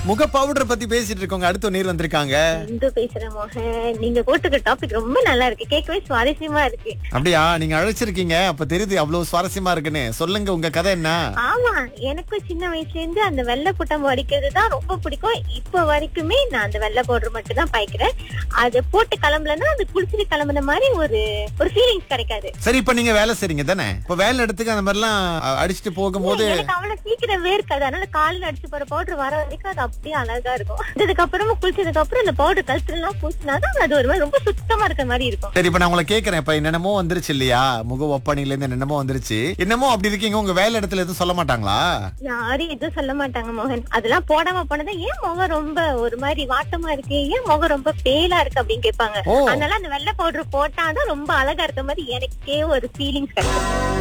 முக பவுடர் பத்தி பேசிட்டு இருக்கோங்க அடுத்த நேர் வந்திருக்காங்க இந்து பேசுறேன் மோகன் நீங்க போட்டுக்க டாபிக் ரொம்ப நல்லா இருக்கு கேட்கவே சுவாரஸ்யமா இருக்கு அப்படியா நீங்க அழைச்சிருக்கீங்க அப்ப தெரியுது அவ்வளவு சுவாரஸ்யமா இருக்குன்னு சொல்லுங்க உங்க கதை என்ன ஆமா எனக்கும் சின்ன வயசுல இருந்து அந்த வெள்ளை புட்டம் அடிக்கிறது தான் ரொம்ப பிடிக்கும் இப்ப வரைக்குமே நான் அந்த வெள்ளை பவுடர் மட்டும் தான் பாய்க்கிறேன் அது போட்டு கிளம்பலன்னா அது குளிச்சுட்டு கிளம்புன மாதிரி ஒரு ஒரு ஃபீலிங்ஸ் கிடைக்காது சரி இப்ப நீங்க வேலை செய்றீங்க தானே இப்ப வேலை இடத்துக்கு அந்த மாதிரிலாம் அ- அடிச்சுட்டு போகும்போது எனக்கு அவ்வளவு சீக்கிரம் வேர்க்காது அதனால காலில் அடிச்சு போற பவுடர் வர வரைக்கும் அது அப்படியே அழகா இருக்கும் அதுக்கு அப்புறமா குளிச்சதுக்கு அப்புறம் அந்த பவுடர் கழுத்துலாம் பூசினாதான் அது ஒரு மாதிரி ரொம்ப சுத்தமா இருக்கிற மாதிரி இருக்கும் சரி இப்ப நான் உங்களை கேக்குறேன் இப்ப என்னென்னமோ வந்துருச்சு இல்லையா முக ஒப்பனையில இருந்து என்னென்னமோ வந்துருச்சு என்னமோ அப்படி இருக்கீங்க உங்க வேலை இடத்துல எதுவும் சொல்ல மாட்டாங்களா யாரும் எதுவும் சொல்ல மாட்டாங்க மோகன் அதெல்லாம் போடாம போனதா ஏன் முகம் ரொம்ப ஒரு மாதிரி வாட்டமா இருக்கு ஏன் முகம் ரொம்ப பேலா இருக்கு அப்படின்னு கேட்பாங்க ஓ. அதனால அந்த வெள்ளை பவுடர் போட்டாதான் ரொம்ப அழகா இருக்க மாதிரி எனக்கே ஒரு ஃபீலிங்ஸ் கிடைக்கும்